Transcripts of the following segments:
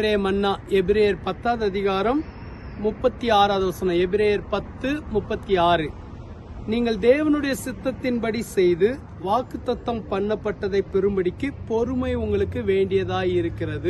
இன்றைய மன்னா எபிரேயர் பத்தாவது அதிகாரம் முப்பத்தி ஆறாவது வசனம் எபிரேயர் பத்து முப்பத்தி ஆறு நீங்கள் தேவனுடைய சித்தத்தின்படி செய்து வாக்குத்தத்தம் பண்ணப்பட்டதை பெறும்படிக்கு பொறுமை உங்களுக்கு வேண்டியதாய் இருக்கிறது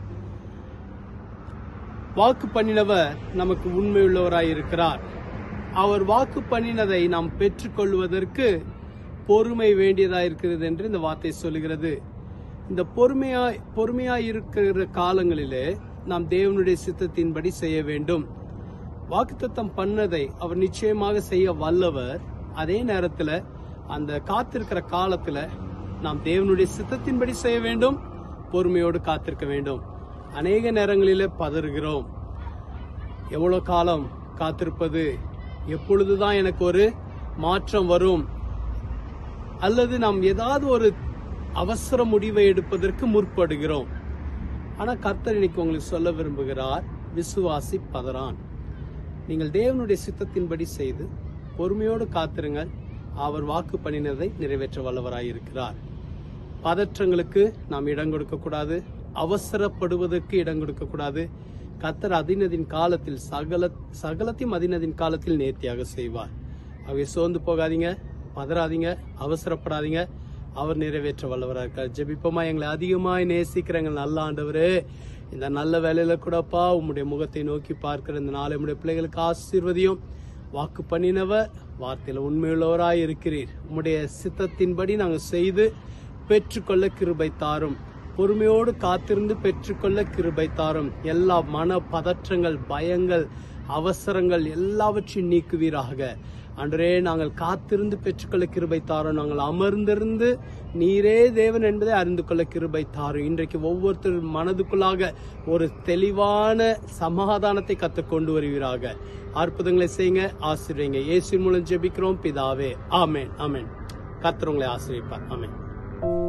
வாக்கு பண்ணினவர் நமக்கு உண்மையுள்ளவராய் இருக்கிறார் அவர் வாக்கு பண்ணினதை நாம் பெற்றுக்கொள்வதற்கு பொறுமை வேண்டியதாய் இருக்கிறது என்று இந்த வார்த்தை சொல்லுகிறது இந்த பொறுமையாய் பொறுமையாய் இருக்கிற காலங்களிலே நாம் தேவனுடைய சித்தத்தின்படி செய்ய வேண்டும் வாக்குத்தத்தம் பண்ணதை அவர் நிச்சயமாக செய்ய வல்லவர் அதே நேரத்துல அந்த காத்திருக்கிற காலத்துல நாம் தேவனுடைய சித்தத்தின்படி செய்ய வேண்டும் பொறுமையோடு காத்திருக்க வேண்டும் அநேக நேரங்களிலே பதறுகிறோம் எவ்வளவு காலம் காத்திருப்பது எப்பொழுதுதான் எனக்கு ஒரு மாற்றம் வரும் அல்லது நாம் ஏதாவது ஒரு அவசர முடிவை எடுப்பதற்கு முற்படுகிறோம் ஆனா கர்த்தர் இன்னைக்கு உங்களுக்கு சொல்ல விரும்புகிறார் விசுவாசி பதறான் நீங்கள் தேவனுடைய சித்தத்தின்படி செய்து பொறுமையோடு காத்திருங்கள் அவர் வாக்கு பண்ணினதை நிறைவேற்ற வல்லவராயிருக்கிறார் பதற்றங்களுக்கு நாம் இடம் கொடுக்க கூடாது அவசரப்படுவதற்கு இடம் கொடுக்க கூடாது கத்தர் அதினதின் காலத்தில் சகல சகலத்தையும் அதினதின் காலத்தில் நேர்த்தியாக செய்வார் அவை சோர்ந்து போகாதீங்க பதறாதீங்க அவசரப்படாதீங்க அவர் நிறைவேற்ற வல்லவராக இருக்கார் ஜெபிப்போமா எங்களை அதிகமாய் நேசிக்கிற எங்கள் நல்ல ஆண்டவரே இந்த நல்ல வேலையில கூடப்பா உம்முடைய முகத்தை நோக்கி பார்க்கிற இந்த நாளை உம்முடைய பிள்ளைகளுக்கு ஆசீர்வதியும் வாக்கு பண்ணினவர் வார்த்தையில உண்மையுள்ளவராய் இருக்கிறீர் உம்முடைய சித்தத்தின்படி நாங்கள் செய்து பெற்றுக்கொள்ள கிருபை தாரும் பொறுமையோடு காத்திருந்து பெற்றுக்கொள்ள கிருபை தாரும் எல்லா மன பதற்றங்கள் பயங்கள் அவசரங்கள் எல்லாவற்றையும் நீக்குவீராக அன்றே நாங்கள் காத்திருந்து பெற்றுக்கொள்ள கிருபை தாரோம் நாங்கள் அமர்ந்திருந்து நீரே தேவன் என்பதை அறிந்து கொள்ள கிருபை தாரும் இன்றைக்கு ஒவ்வொருத்தர் மனதுக்குள்ளாக ஒரு தெளிவான சமாதானத்தை கத்து கொண்டு வருவீராக அற்புதங்களை செய்யுங்க ஆசிரியங்க இயேசு மூலம் ஜெபிக்கிறோம் பிதாவே ஆமென் ஆமென் கர்த்தர் உங்களை ஆசிரியப்பார் ஆமென்